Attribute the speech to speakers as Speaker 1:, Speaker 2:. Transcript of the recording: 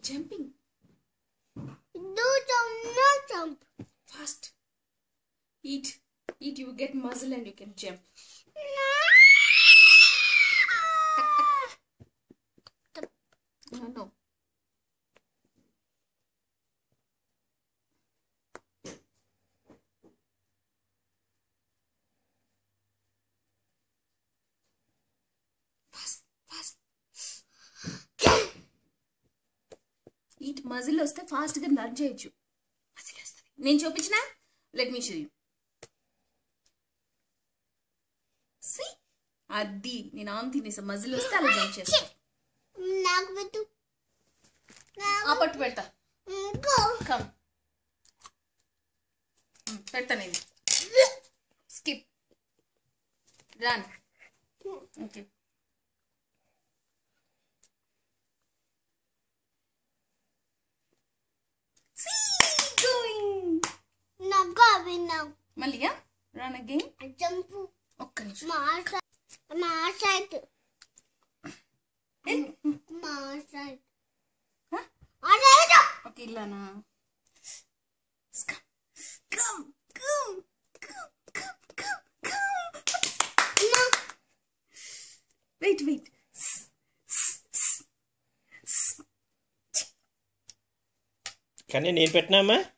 Speaker 1: jumping.
Speaker 2: Do jump, no jump.
Speaker 1: Fast. Eat. Eat, you get muzzle and you can jump. No, no. Fast, fast. Eat muscle వస్తే ఫాస్ట్గా nerve చేయొచ్చు muscle వస్తుంది నేను చూపించిన let me show you see అది నేను ఆమె తినేసా muscle వస్తే అలా జంప్ చేస్తా
Speaker 2: నాకు పెట్టు
Speaker 1: ఆ పట్టు పెడతా
Speaker 2: ఇంకో
Speaker 1: కమ్ పెడతా నేను స్కిప్ రన్ ఓకే గోయింగ్
Speaker 2: నాకు అవి నాకు
Speaker 1: మళ్ళీయా రన్ అగైన్
Speaker 2: జంపు
Speaker 1: ఒక్క నిమిషం
Speaker 2: మా సైడ్ మా సైడ్ మా సైడ్
Speaker 1: Huh?
Speaker 2: అదే
Speaker 1: ఓకే ఇలానా come come come come come come wait wait
Speaker 3: కానీ నేను పెట్టినామా